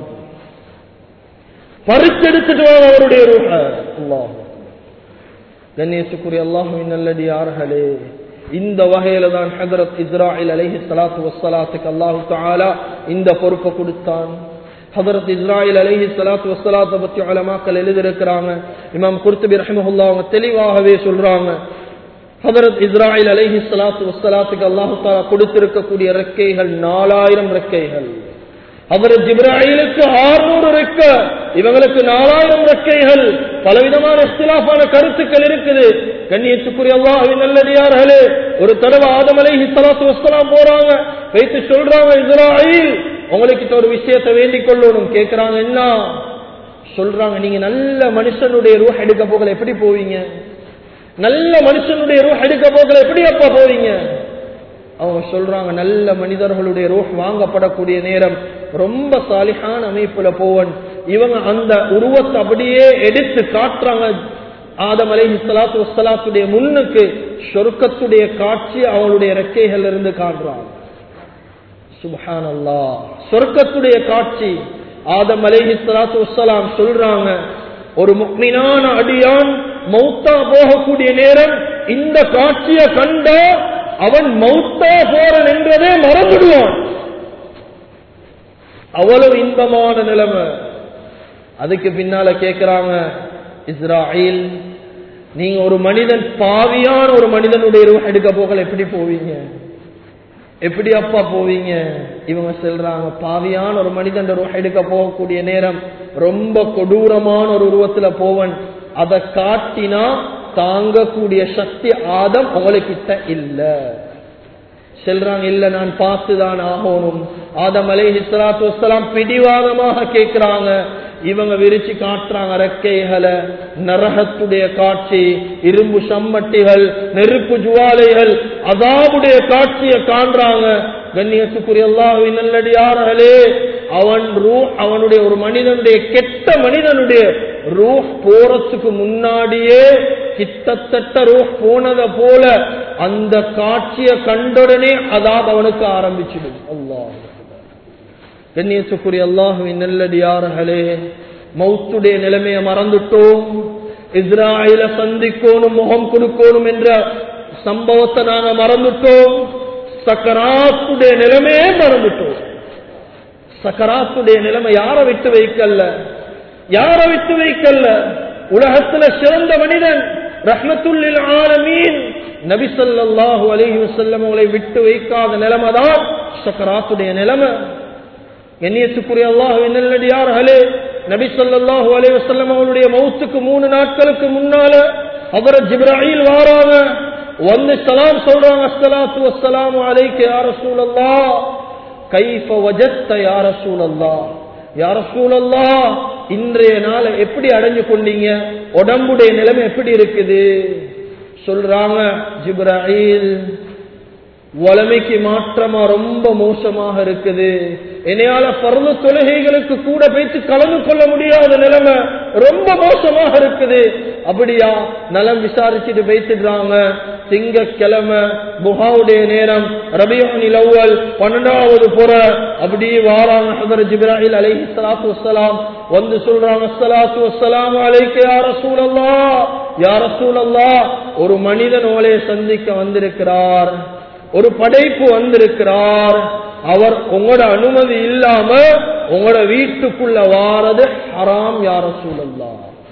பறிச்செடுத்துட்டு வாங்க அவருடைய ரூஹ அல்லாஹ் கண்ணியத்துக்குரிய அல்லாஹுவின் நல்லடியார்களே இந்த வகையில தான் ஹதரத் இஸ்ராயில் அலைஹி சலாத்து வசலாத்துக்கு அல்லாஹு தாலா இந்த பொறுப்பை கொடுத்தான் ஹதரத் இஸ்ராயில் அலைஹி சலாத்து வசலாத்தை பத்தி அலமாக்கள் எழுதியிருக்கிறாங்க இமாம் குர்த்துபி ரஹிமஹுல்லா அவங்க தெளிவாகவே சொல்றாங்க ஹதரத் இஸ்ராயில் அலைஹி சலாத்து வசலாத்துக்கு அல்லாஹு தாலா கொடுத்திருக்கக்கூடிய ரெக்கைகள் நாலாயிரம் ரெக்கைகள் அவர் ஜிப்ராயிலுக்கு ஆறுநூறு ரெக்க இவங்களுக்கு நாலாயிரம் ரெக்கைகள் பலவிதமான இஸ்திலாஃபான கருத்துக்கள் இருக்குது கண்ணியத்துக்குரிய அல்லாஹின் நல்லடியார்களே ஒரு தடவை ஆதம் அலை சலாத்து வசலாம் போறாங்க வைத்து சொல்றாங்க இஸ்ராயில் உங்களுக்கு ஒரு விஷயத்தை வேண்டிக் கொள்ளணும் கேட்கிறாங்க என்ன சொல்றாங்க நீங்க நல்ல மனுஷனுடைய ரூஹ் எடுக்க போகல எப்படி போவீங்க நல்ல மனுஷனுடைய ரூஹ் எடுக்க போகல எப்படி அப்பா போவீங்க அவங்க சொல்றாங்க நல்ல மனிதர்களுடைய ரூஹ் வாங்கப்படக்கூடிய நேரம் ரொம்ப சாலிஹான அமைப்புல போவன் இவங்க அந்த உருவத்தை அப்படியே எடுத்து காட்டுறாங்க ஆதம் அலை சலாத்து வசலாத்துடைய முன்னுக்கு சொர்க்கத்துடைய காட்சி அவளுடைய ரெக்கைகள் இருந்து காட்டுறாங்க சுபஹான் அல்லா சொர்க்கத்துடைய காட்சி ஆதம் அலைஹி சலாத்து வசலாம் சொல்றாங்க ஒரு முக்மினான அடியான் மௌத்தா போகக்கூடிய நேரம் இந்த காட்சியை கண்டா அவன் மௌத்தா போறன் என்றதே மறந்துடுவான் அவ்வளவு இன்பமான நிலைமை அதுக்கு பின்னால கேட்கிறாங்க இஸ்ராயில் நீங்க ஒரு மனிதன் பாவியான ஒரு மனிதனுடைய ரூஹ் எடுக்க போகல எப்படி போவீங்க எப்படி அப்பா போவீங்க இவங்க சொல்றாங்க பாவியான ஒரு மனிதன் ரூஹ் எடுக்க போகக்கூடிய நேரம் ரொம்ப கொடூரமான ஒரு உருவத்துல போவன் அதை காட்டினா தாங்கக்கூடிய சக்தி ஆதம் உங்களுக்கிட்ட இல்ல செல்றாங்க இல்ல நான் பார்த்துதான் ஆகணும் ஆதம் அலை ஹிஸ்லாத்து வசலாம் பிடிவாதமாக கேட்கிறாங்க இவங்க விரிச்சு காட்டுறாங்க ரெக்கைகளை நரகத்துடைய காட்சி இரும்பு சம்மட்டிகள் நெருப்பு ஜுவாலைகள் அதாவுடைய காட்சியை காண்றாங்க கண்ணியத்துக்குரிய அல்லாஹ்வின் நல்லடியார்களே அவன் ரூ அவனுடைய ஒரு மனிதனுடைய கெட்ட மனிதனுடைய ரூஹ் போறதுக்கு முன்னாடியே கிட்டத்தட்ட ரூஹ் போனத போல அந்த காட்சியை கண்டுடனே அதாப் அவனுக்கு ஆரம்பிச்சிடும் அல்லாஹ் கண்ணியத்துக்குரிய அல்லாஹுவின் நல்லடியார்களே மௌத்துடைய நிலைமையை மறந்துட்டோம் இஸ்ராயில சந்திக்கணும் முகம் கொடுக்கணும் என்ற சம்பவத்தை நாங்க மறந்துட்டோம் சக்கராத்துடைய நிலைமையே மறந்துட்டோம் சக்கராத்துடைய நிலைமை யாரை விட்டு வைக்கல்ல யாரை விட்டு வைக்கல்ல உலகத்துல சிறந்த மனிதன் ரஹ்மத்துல்லில் ஆலமீன் நபி ஸல்லல்லாஹு அலைஹி வஸல்லம் அவங்களை விட்டு வைக்காத நிலைமை தான் சக்கராத்துடைய நிலைமை கண்ணியத்துக்குரிய அல்லாஹுவின் நல்லடியார்களே நபி ஸல்லல்லாஹு அலைஹி வஸல்லம் அவருடைய மௌத்துக்கு மூணு நாட்களுக்கு முன்னால அவர் ஜிப்ராயில் வாராங்க வந்து சலாம் சொல்றாங்க அஸ்ஸலாத்து வஸ்ஸலாமு அலைக்க யா ரசூலல்லாஹ் கைஃப வஜத்த யா ரசூலல்லாஹ் யா ரசூலல்லாஹ் இன்றைய நாளை எப்படி அடைஞ்சு கொண்டீங்க உடம்புடைய நிலைமை எப்படி இருக்குது சொல்றாங்க ஜிப்ராயில் வளமைக்கு மாற்றமா ரொம்ப மோசமாக இருக்குது என்னையால பருவ தொழுகைகளுக்கு கூட பேச்சு கலந்து கொள்ள முடியாத நிலைமை ரொம்ப மோசமாக இருக்குது அப்படியா நலம் விசாரிச்சுட்டு பேசிடுறாங்க திங்கக்கிழமை புகாவுடைய நேரம் ரபியானில் அவ்வல் பன்னெண்டாவது புற அப்படியே வாராங்க ஹதர் ஜிப்ராஹில் அலைஹி ஸலாத்து வஸ்ஸலாம் வந்து சொல்றாங்க ஸலாத்து வஸ்ஸலாம் அலைக்க யா ரசூலல்லாஹ் யா ரசூலல்லாஹ் ஒரு மனிதன் உங்களை சந்திக்க வந்திருக்கிறார் ஒரு படைப்பு வந்திருக்கிறார் அவர் உங்களோட அனுமதி இல்லாம உங்களோட வீட்டுக்குள்ள வாரது ஹராம் யார சூழல்லா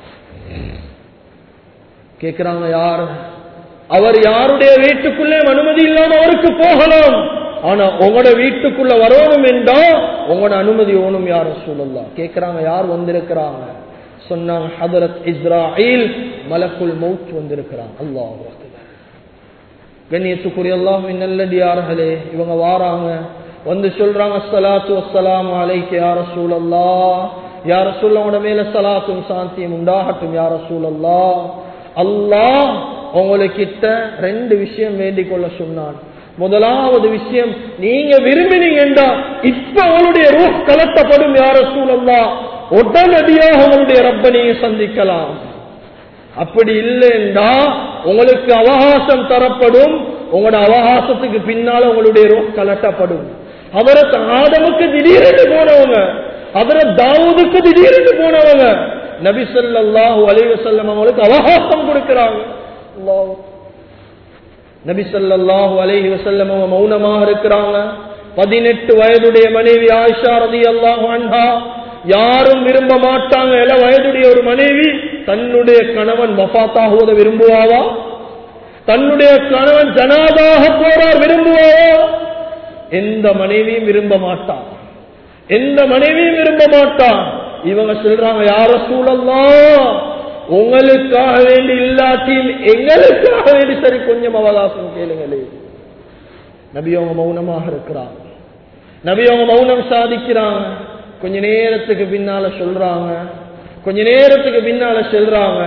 கேக்குறாங்க யார் அவர் யாருடைய வீட்டுக்குள்ளே அனுமதி இல்லாம அவருக்கு போகலாம் ஆனா உங்களோட வீட்டுக்குள்ள வரணும் என்றா உங்களோட அனுமதி ஓணும் யார சூழல்லா கேக்குறாங்க யார் வந்திருக்கிறாங்க சொன்னாங்க ஹதரத் இஸ்ராயில் மலக்குல் மவுத் வந்திருக்கிறாங்க அல்லாஹ் கண்ணியத்துக்குரிய அல்லாஹின் நல்லடியார்களே இவங்க வாராங்க வந்து சொல்றாங்க சலாத்து வசலாம் அலைக்கு யார சூழல்லா யார சொல்ல மேல சலாத்தும் சாந்தியும் உண்டாகட்டும் யார சூழல்லா அல்லாஹ் உங்களுக்கிட்ட ரெண்டு விஷயம் வேண்டிக் கொள்ள சொன்னான் முதலாவது விஷயம் நீங்க விரும்பினீங்கன்றா இப்ப அவளுடைய ரூஹ் கலட்டப்படும் யார சூழல்லா உடனடியாக உங்களுடைய ரப்ப நீங்க சந்திக்கலாம் அப்படி இல்லைண்டா உங்களுக்கு அவகாசம் தரப்படும் உங்களோட அவகாசத்துக்கு பின்னால உங்களுடைய ரூஹ் கலட்டப்படும் அவரை ஆதமுக்கு திடீரென்று போனவங்க அவரை தாவூதுக்கு திடீரென்று போனவங்க நபி ஸல்லல்லாஹு அலைஹி வஸல்லம் அவங்களுக்கு அவகாசம் கொடுக்கிறாங்க அல்லாஹ் நபி ஸல்லல்லாஹு அலைஹி வஸல்லம் அவங்க மௌனமாக இருக்கிறாங்க பதினெட்டு வயதுடைய மனைவி ஆயிஷா ரலியல்லாஹு அன்ஹா யாரும் விரும்ப மாட்டாங்க இள வயதுடைய ஒரு மனைவி தன்னுடைய கணவன் வஃபாத்தாகுவதை விரும்புவாவா தன்னுடைய கணவன் ஜனாதாக போறார் விரும்புவாவா எந்த மனைவியும் விரும்ப மாட்டான் எந்த மனைவியும் விரும்ப மாட்டான் இவங்க சொல்றாங்க யார சூழல்லாம் உங்களுக்காக வேண்டி இல்லாட்டியும் எங்களுக்காக வேண்டி சரி கொஞ்சம் அவகாசம் கேளுங்களே நபி அவங்க மௌனமாக இருக்கிறாங்க நபி அவங்க மௌனம் சாதிக்கிறாங்க கொஞ்ச நேரத்துக்கு பின்னால சொல்றாங்க கொஞ்ச நேரத்துக்கு பின்னால சொல்றாங்க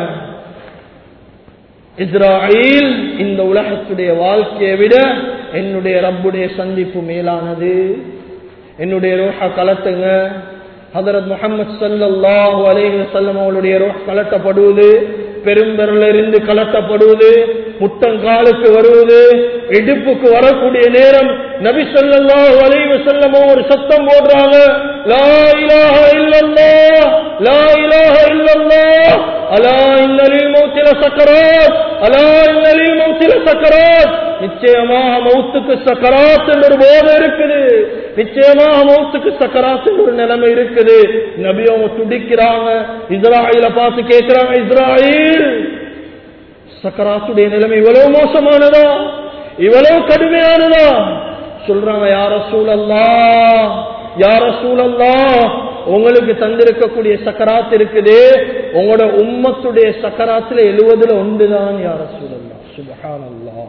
இஸ்ராயில் இந்த உலகத்துடைய வாழ்க்கையை விட என்னுடைய ரப்புடைய சந்திப்பு மேலானது என்னுடைய ரோஹ கலட்டுங்க ஹதரத் முகமது சல்லாஹூ அலைஹி வஸல்லம் அவளுடைய ரோஹ் கலட்டப்படுவது பெரும்பெருல இருந்து கலட்டப்படுவது முட்டங்காலுக்கு வருவது இடுப்புக்கு வரக்கூடிய நேரம் நபி ஸல்லல்லாஹு அலைஹி வஸல்லம் ஒரு சத்தம் போடுறாங்க லா இலாஹ இல்லல்லாஹ் லா இலாஹ இல்லல்லாஹ் அலா இன்ன லில் மௌத்தி லசக்கராத் அலா இன்ன லில் மௌத்தி லசக்கராத் நிச்சயமாக மௌத்துக்கு சக்கராத் என்ற ஒரு போதை இருக்குது நிச்சயமாக மௌத்துக்கு சக்கராத் என்ற ஒரு நிலைமை இருக்குது நபி அவங்க துடிக்கிறாங்க இஸ்ராயில பார்த்து கேட்கிறாங்க இஸ்ராயில் சக்கராத்துடைய நிலைமை இவ்வளவு மோசமானதா இவ்வளவு கடுமையானதா சொல்றாங்க யார சூழல்லா யார சூழல்லா உங்களுக்கு தந்திருக்கக்கூடிய சக்கராத் இருக்குது உங்களோட உம்மத்துடைய சக்கராத்துல எழுவதுல ஒன்றுதான் யார சூழல்லா சுபஹானல்லா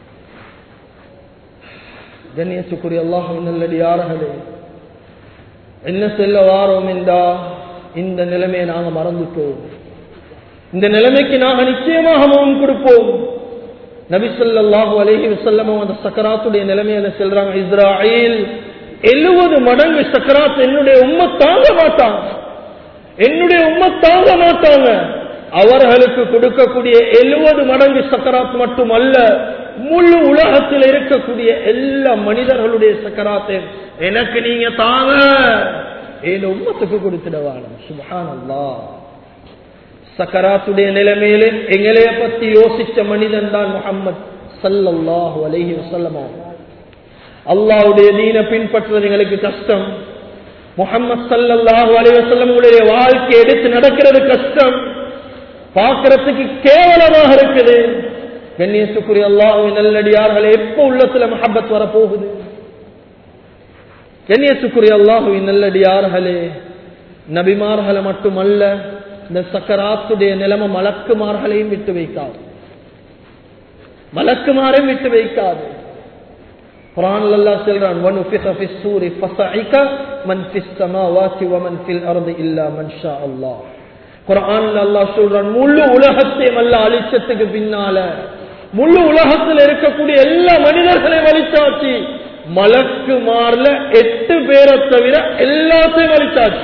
கண்ணியத்துக்குரிய அல்லாஹ் நல்லடியார்களே என்ன செல்ல வாரோம் என்றா இந்த நிலைமையை நாங்க மறந்துட்டோம் இந்த நிலைமைக்கு நாங்க நிச்சயமாக முகம் கொடுப்போம் நபிசல்லாஹு அலஹி வசல்லமும் அந்த சக்கராத்துடைய நிலைமையில செல்றாங்க இஸ்ராயில் எழுபது மடங்கு சக்கராத் என்னுடைய உண்மை தாங்க மாட்டாங்க என்னுடைய உண்மை தாங்க மாட்டாங்க அவர்களுக்கு கொடுக்கக்கூடிய எழுபது மடங்கு சக்கராத் மட்டும் அல்ல முழு உலகத்தில் இருக்கக்கூடிய எல்லா மனிதர்களுடைய சக்கராத்தை எனக்கு நீங்க தாங்க என் உம்மத்துக்கு கொடுத்துடவான சுபஹான் அல்லா சக்கராத்துடைய நிலைமையில எங்களைய பத்தி யோசிச்ச மனிதன் தான் முகம்மது சல்லல்லாஹு அலைஹி வசல்லமா அல்லாவுடைய தீன பின்பற்றுவது எங்களுக்கு கஷ்டம் முகம்மது சல்லல்லாஹு அலைஹி வஸல்லம் உடைய வாழ்க்கை எடுத்து நடக்கிறது கஷ்டம் பார்க்கறதுக்கு கேவலமாக இருக்குது கண்ணியத்துக்குரிய அல்லாஹுவின் நல்லடியார்களே எப்ப உள்ளத்துல மஹப்பத் வரப்போகுது கண்ணியத்துக்குரிய அல்லாஹுவின் நல்லடியார்களே நபிமார்களை மட்டுமல்ல இந்த சக்கராத்துடைய நிலைமை மலக்குமார்களையும் விட்டு வைக்காது மலக்குமாரையும் விட்டு வைக்காது குரான் அல்லாஹ் சொல்றான் وَنُفِخَ فِي الصُّورِ فَصَعِقَ مَنْ فِي السَّمَاوَاتِ وَمَنْ فِي الْأَرْضِ إِلَّا مَنْ شَاءَ اللَّهُ குரான் அல்லாஹ் சொல்றான் முழு உலகத்தையும் அல்ல அழிச்சத்துக்கு பின்னால முழு உலகத்தில் இருக்கக்கூடிய எல்லா மனிதர்களையும் அழிச்சாச்சு மலக்கு மாறல எட்டு பேரை தவிர எல்லாத்தையும் அழிச்சாச்சு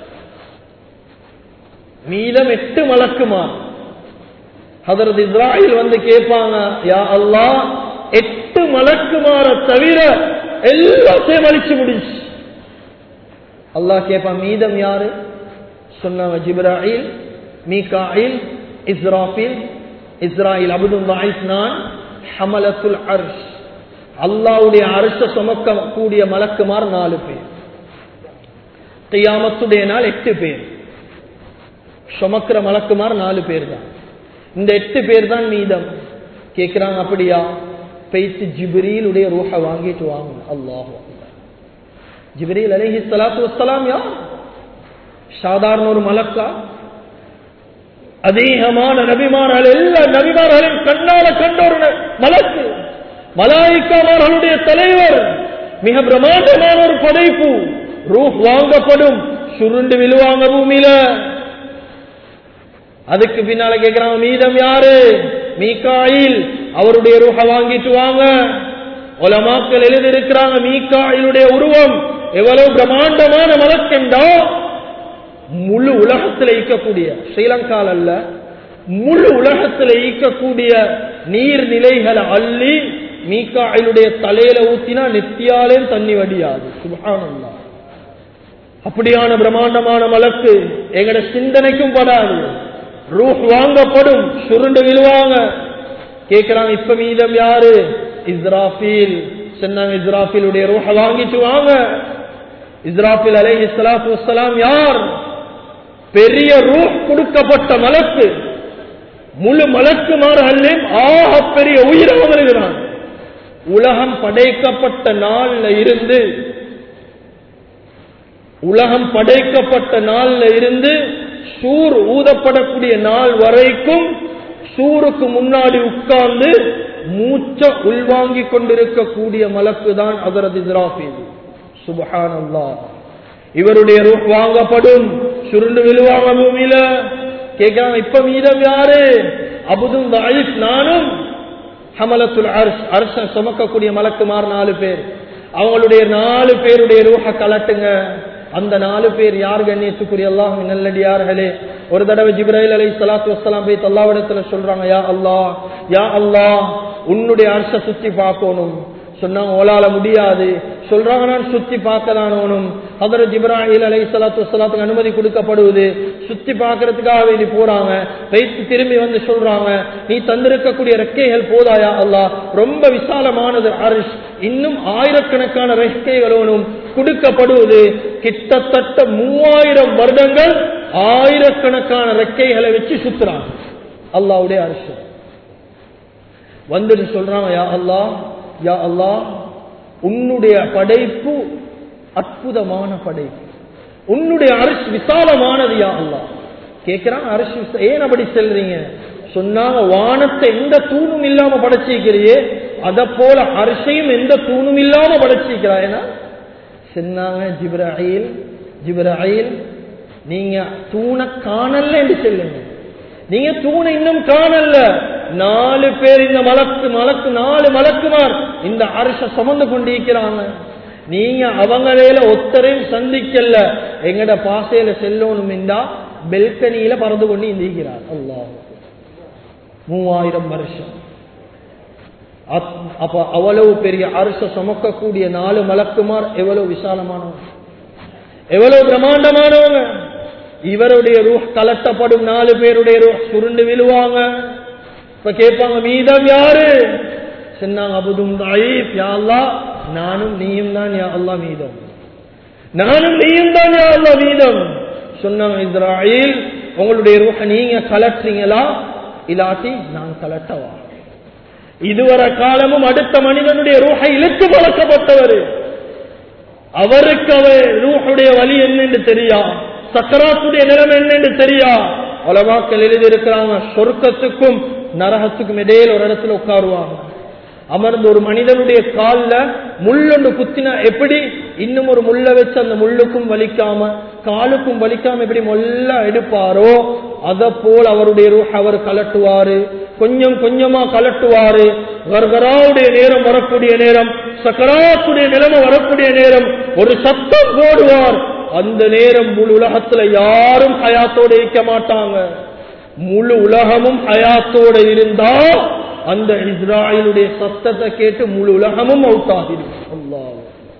மீதம் எட்டு மலக்குமார் ஹதரத் இஸ்ராயில் வந்து கேட்பாங்க யா அல்லாஹ் எட்டு மலக்குமார தவிர எல்லாத்தையும் அழிச்சு முடிச்சு அல்லாஹ் கேட்பான் மீதம் யாரு சொன்னாங்க ஜிப்ராயில் மீகாயில் இஸ்ராஃபில் இஸ்ராயில் அபுதுல் வாயிஸ் நான் ஹமலத்துல் அர்ஷ் அல்லாவுடைய அரச சுமக்க கூடிய மலக்குமார் நாலு பேர் கியாமத்துடைய நாள் எட்டு பேர் சுமக்கிற மலக்குமார் நாலு பேர் தான் இந்த எட்டு பேர் தான் மீதம் கேட்கிறாங்க அப்படியா பேசி ஜிப்ரீலுடைய ரூஹ வாங்கிட்டு வாங்க அல்லாஹு ஜிப்ரீல் அலஹி சலாத்து வசலாம் யார் சாதாரண ஒரு மலக்கா அதிகமான நபிமார்கள் எல்லா நபிமார்களையும் கண்ணால கண்ட ஒரு மலக்கு மலாய்க்காமார்களுடைய தலைவர் மிக பிரமாண்டமான ஒரு படைப்பு ரூஹ் வாங்கப்படும் சுருண்டு விழுவாங்க பூமியில அதுக்கு பின்னால கேட்கிறாங்க மீதம் யாரு மீகாயில் அவருடைய ரூஹ வாங்கிட்டு வாங்க உலமாக்கள் எழுதி இருக்கிறாங்க மீகாயிலுடைய உருவம் எவ்வளவு பிரம்மாண்டமான மலக்கெண்டா முழு உலகத்தில் ஈக்கக்கூடிய ஸ்ரீலங்கால் அல்ல முழு உலகத்தில் ஈக்கக்கூடிய நீர்நிலைகளை அள்ளி மீக்காயிலுடைய தலையில ஊத்தினா நெத்தியாலேயும் தண்ணி வடியாது சுபானந்தா அப்படியான பிரம்மாண்டமான மலக்கு எங்கட சிந்தனைக்கும் படாது ரூஹ் வாங்கப்படும் சுருண்டு விழுவாங்க கேட்கிறாங்க இப்ப மீதம் யாரு இஸ்ராஃபீல் சொன்னாங்க இஸ்ராஃபீலுடைய ரூஹ வாங்கிட்டு வாங்க இஸ்ராஃபில் அலை இஸ்லாத்து வசலாம் யார் பெரிய ரூஹ் கொடுக்கப்பட்ட மலக்கு முழு மலக்குமார்களையும் ஆக பெரிய உயிராக வருகிறான் உலகம் படைக்கப்பட்ட நாள்ல இருந்து உலகம் படைக்கப்பட்ட நாள்ல இருந்து சூர் ஊதப்படக்கூடிய நாள் வரைக்கும் சூருக்கு முன்னாடி உட்கார்ந்து மூச்ச உள்வாங்கிக் கொண்டிருக்கக்கூடிய மலக்கு தான் அதரது இஸ்ராஃபீல் சுபஹான் இவருடைய ரூப் வாங்கப்படும் சுருண்டு விழுவாங்க பூமியில கேட்கிறாங்க இப்ப மீதம் யாரு அபுதும் தாயிப் நானும் ஹமலத்துல் அர்ஷ் அர்ஷ சுமக்கக்கூடிய மலக்குமார் நாலு பேர் அவங்களுடைய நாலு பேருடைய ரூஹ கலட்டுங்க அந்த நாலு பேர் யார் கண்ணியத்துக்குரிய அல்லாஹ் நல்லடியார்களே ஒரு தடவை ஜிப்ராஹில் அலை சலாத்து வசலாம் போய் அல்லாவிடத்துல சொல்றாங்க யா அல்லாஹ் யா அல்லாஹ் உன்னுடைய அரச சுத்தி பார்க்கணும் சொன்னாங்க ஓலால முடியாது சொல்றாங்க நான் சுத்தி பார்க்க தான் ஓணும் அதர ஜிப்ராஹில் அலை சலாத்து வசலாத்துக்கு அனுமதி கொடுக்கப்படுவது சுத்தி பார்க்கறதுக்காக வேண்டி போறாங்க வைத்து திரும்பி வந்து சொல்றாங்க நீ தந்திருக்கக்கூடிய ரெக்கைகள் போதாயா அல்லாஹ் ரொம்ப விசாலமானது அரிஷ் இன்னும் ஆயிரக்கணக்கான ரெக்கைகளோனும் கொடுக்கப்படுவது கிட்டத்தட்ட மூவாயிரம் வருடங்கள் ஆயிரக்கணக்கான ரெக்கைகளை வச்சு சுத்துறாங்க அல்லாவுடைய அரசு வந்துட்டு சொல்றாங்க யா அல்லா யா அல்லா உன்னுடைய படைப்பு அற்புதமான படைப்பு உன்னுடைய அரசு விசாலமானது யா அல்லா கேட்கிறாங்க அரசு ஏன் அப்படி செல்றீங்க சொன்னாங்க வானத்தை எந்த தூணும் இல்லாம படைச்சிக்கிறியே அத போல அரசையும் எந்த தூணும் இல்லாம படைச்சிக்கிறாயனா சொன்னாங்க ஜிப்ராஹில் ஜிப்ராயில் நீங்க தூண காணல என்று சொல்லுங்க நீங்க தூண இன்னும் காணல நாலு பேர் இந்த மலக்கு மலக்கு நாலு மலக்குமார் இந்த அரச சுமந்து கொண்டிருக்கிறாங்க நீங்க அவங்களையில ஒத்தரையும் சந்திக்கல எங்கட பாசையில செல்லணும் என்றா பெல்கனியில பறந்து கொண்டு இந்திக்கிறார் அல்லாஹ் மூவாயிரம் வருஷம் அப்- அப்ப அவ்வளவு பெரிய அரச சுமக்கக்கூடிய நாலு மலக்குமார் எவ்வளவு விசாலமானவங்க எவ்வளவு பிரம்மாண்டமானவங்க இவருடைய ரூஹ் கலட்டப்படும் நாலு பேருடைய ரூஹ் சுருண்டு விழுவாங்க இப்ப கேட்பாங்க மீதம் யாரு சொன்னாங்க அபுதும் தாயிப் யா அல்லாஹ் நானும் நீயும் தான் யா அல்லாஹ் மீதம் நானும் நீயும் தான் யா அல்லாஹ் மீதம் சொன்னாங்க இஸ்ராயில் உங்களுடைய ரூஹ நீங்க கலட்டுறீங்களா இல்லாட்டி நான் கலட்டவா இதுவரை காலமும் அடுத்த மனிதனுடைய ரூஹை இழுத்து பழக்கப்பட்டவர் அவருக்கு அவர் ரூஹுடைய வழி என்னன்னு தெரியா சக்கராத்துடைய நிலைமை என்னன்னு தெரியா உலமாக்கள் எழுதியிருக்கிறாங்க சொர்க்கத்துக்கும் நரகத்துக்கும் இடையில ஒரு இடத்துல உட்காருவாங்க அமர்ந்து ஒரு மனிதனுடைய கால்ல முள்ளொண்டு குத்தினா எப்படி இன்னும் ஒரு முள்ள வச்சு அந்த முள்ளுக்கும் வலிக்காம காலுக்கும் வலிக்காம எப்படி மொல்ல எடுப்பாரோ அத போல் அவருடைய ரூஹ் அவர் கலட்டுவாரு கொஞ்சம் கொஞ்சமா கலட்டுவாரு கர்கராவுடைய நேரம் வரக்கூடிய நேரம் சக்கராத்துடைய நிலைமை வரக்கூடிய நேரம் ஒரு சத்தம் போடுவார் அந்த நேரம் முழு உலகத்துல யாரும் ஹயாத்தோட இருக்க மாட்டாங்க முழு உலகமும் ஹயாத்தோட இருந்தா அந்த இஸ்ராயலுடைய சத்தத்தை கேட்டு முழு உலகமும் அவுட் ஆகிடும் அல்லாஹ்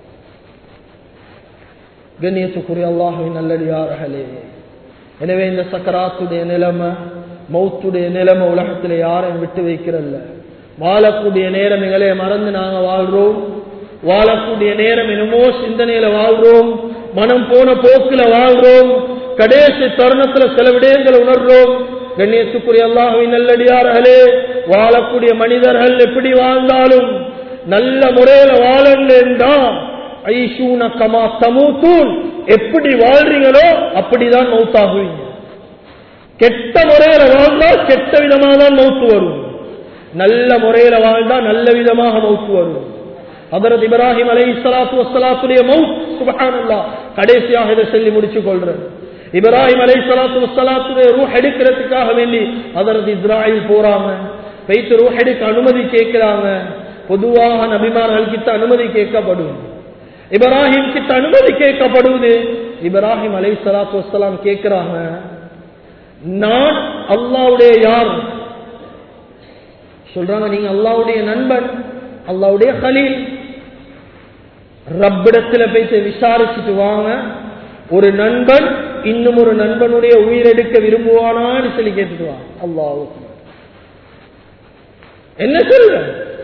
கண்ணியத்துக்குரிய அல்லாஹுவின் நல்லடியார்களே எனவே இந்த சக்கராத்துடைய நிலைமை மௌத்துடைய நிலைமை உலகத்துல யாரையும் விட்டு வைக்கிறல்ல வாழக்கூடிய நேரம் எங்களை மறந்து நாங்க வாழ்றோம் வாழக்கூடிய நேரம் என்னமோ சிந்தனையில வாழ்றோம் மனம் போன போக்குல வாழ்றோம் கடைசி தருணத்துல சில விடயங்களை உணர்றோம் கண்ணியத்துக்குரிய அல்லாஹுவின் நல்லடியார்களே வாழக்கூடிய மனிதர்கள் எப்படி வாழ்ந்தாலும் நல்ல முறையில வாழண்டா ஐஷூன கமா தமூத்தூன் எப்படி வாழ்றீங்களோ அப்படிதான் மௌத்தாகுவீங்க கெட்ட முறையில வாழ்ந்தா கெட்ட விதமாக தான் மௌத்து வரும் நல்ல முறையில வாழ்ந்தா நல்ல விதமாக மௌத்து வரும் ஹதரத் இப்ராஹிம் அலை சலாத்து வசலாத்துடைய மவுத் சுபஹானல்லா கடைசியாக இதை சொல்லி முடிச்சு கொள்றேன் இப்ராஹிம் அலை சலாத்து வசலாத்துடைய ரூஹ் எடுக்கிறதுக்காக வேண்டி ஹதரத் இஸ்ராயில் போறாங்க வைத்து ரூஹ் எடுக்க அனுமதி கேட்கிறாங்க பொதுவாக நபிமார்கள் கிட்ட அனுமதி கேட்கப்படும் இப்ராஹிம் கிட்ட அனுமதி கேட்கப்படுவது இப்ராஹிம் அலை சலாத்து வசலாம் கேட்கிறாங்க நான் அல்லாவுடைய யார் சொல்றாங்க நீங்க அல்லாவுடைய நண்பன் அல்லாவுடைய கலீல் ரப்பிடத்துல போயிட்டு விசாரிச்சுட்டு வாங்க ஒரு நண்பன் இன்னும் ஒரு நண்பனுடைய உயிரெடுக்க விரும்புவானான்னு சொல்லி கேட்டுட்டு வாங்க அல்லாஹ் என்ன சொல்ல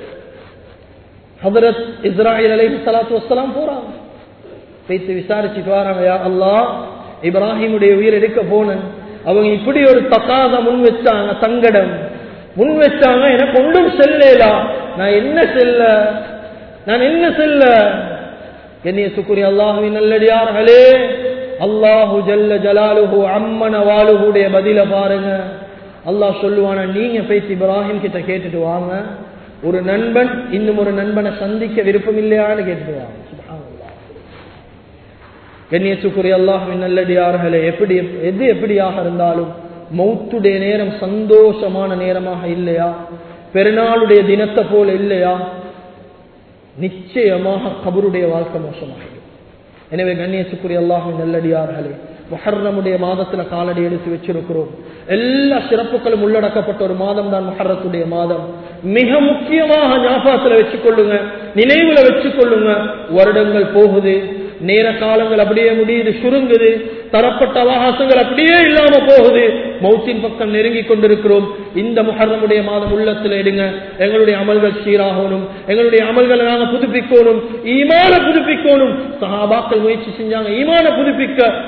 ஹதரத் இஸ்ராயில் அலை சலாத்து வசலாம் போறாங்க போயிட்டு விசாரிச்சுட்டு வராங்க யா அல்லாஹ் இப்ராஹிமுடைய உயிர் எடுக்க போனேன் அவங்க இப்படி ஒரு தக்காத முன் வச்சாங்க சங்கடம் முன் வச்சாங்க எனக்கு ஒன்றும் செல்லலா நான் என்ன செல்ல நான் என்ன செல்ல என்னைய சுக்குரி அல்லாஹுவின் நல்லடியார்களே அல்லாஹு ஜல்ல ஜலாலுஹு அம்மன வாலுஹுடைய பதில பாருங்க அல்லாஹ் சொல்லுவான நீங்க பேசி இப்ராஹிம் கிட்ட கேட்டுட்டு வாங்க ஒரு நண்பன் இன்னும் ஒரு நண்பனை சந்திக்க விருப்பம் இல்லையான்னு கேட்டுட்டு வாங்க சுப்ஹானல்லாஹ். கண்ணியத்துக்குரிய அல்லாஹுவின் நல்லடியார்களே எப்படி எது எப்படியாக இருந்தாலும் மௌத்துடைய நேரம் சந்தோஷமான நேரமாக இல்லையா பெருநாளுடைய தினத்தை போல இல்லையா நிச்சயமாக கபருடைய வாழ்க்கை மோசமாகிடும் எனவே கண்ணியத்துக்குரிய அல்லாஹுவின் நல்லடியார்களே முஹர்ரமுடைய மாதத்துல காலடி எடுத்து வச்சிருக்கிறோம் எல்லா சிறப்புகளும் உள்ளடக்கப்பட்ட ஒரு மாதம் தான் முஹர்ரத்துடைய மாதம் மிக முக்கியமாக ஞாபகத்துல வச்சுக்கொள்ளுங்க நினைவுல வச்சுக்கொள்ளுங்க வருடங்கள் போகுது நேர காலங்கள் அப்படியே முடியுது சுருங்குது தரப்பட்ட அவகாசங்கள் அப்படியே இல்லாம போகுது மௌத்தின் பக்கம் நெருங்கி கொண்டிருக்கிறோம் இந்த முஹர்ரமுடைய மாதம் உள்ளத்துல எடுங்க எங்களுடைய அமல்கள் சீராகணும் எங்களுடைய அமல்களை நாங்க புதுப்பிக்கணும் ஈமான புதுப்பிக்கணும் சஹாபாக்கள் முயற்சி செஞ்சாங்க ஈமான புதுப்பிக்க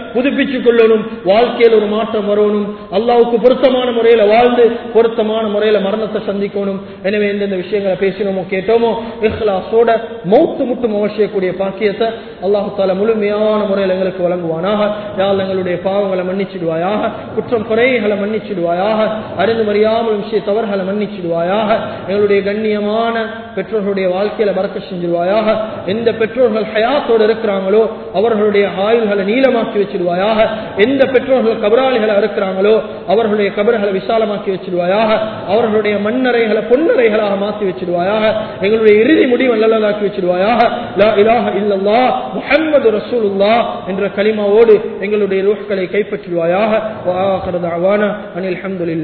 புதுப்பிச்சுக் கொள்ளணும் வாழ்க்கையில் ஒரு மாற்றம் வரணும் அல்லாவுக்கு பொருத்தமான முறையில வாழ்ந்து பொருத்தமான முறையில மரணத்தை சந்திக்கணும் எனவே எந்தெந்த விஷயங்களை பேசினோமோ கேட்டோமோ இஹ்லாஸோட மௌத்து முட்டும் அவசியக்கூடிய பாக்கியத்தை அல்லாஹு தாலா முழுமையான முறையில் எங்களுக்கு வழங்குவானாக யாழ் எங்களுடைய பாவங்களை மன்னிச்சிடுவாயாக குற்றம் குறைகளை மன்னிச்சிடுவாயாக அறிந்து மறியாமல் விஷய தவறுகளை மன்னிச்சிடுவாயாக எங்களுடைய கண்ணியமான பெற்றோர்களுடைய வாழ்க்கையில பறக்க செஞ்சிருவாயாக எந்த பெற்றோர்கள் ஹயாத்தோடு இருக்கிறாங்களோ அவர்களுடைய ஆயுள்களை நீளமாக்கி வச்சிருவாயாக எந்த பெற்றோர்கள் கபராளிகளை இருக்கிறாங்களோ அவர்களுடைய கபர்களை விசாலமாக்கி வச்சிருவாயாக அவர்களுடைய மண்ணறைகளை பொன்னறைகளாக மாற்றி வச்சிருவாயாக எங்களுடைய இறுதி முடிவு நல்லதாக்கி வச்சிருவாயாக லா இலாஹ இல்லல்லா முஹம்மது ரசூலுல்லா என்ற கலிமாவோடு எங்களுடைய ரூஹ்களை கைப்பற்றுவாயாக வா ஆகிரு தஅவானா அனில் ஹம்துலில்லாஹ்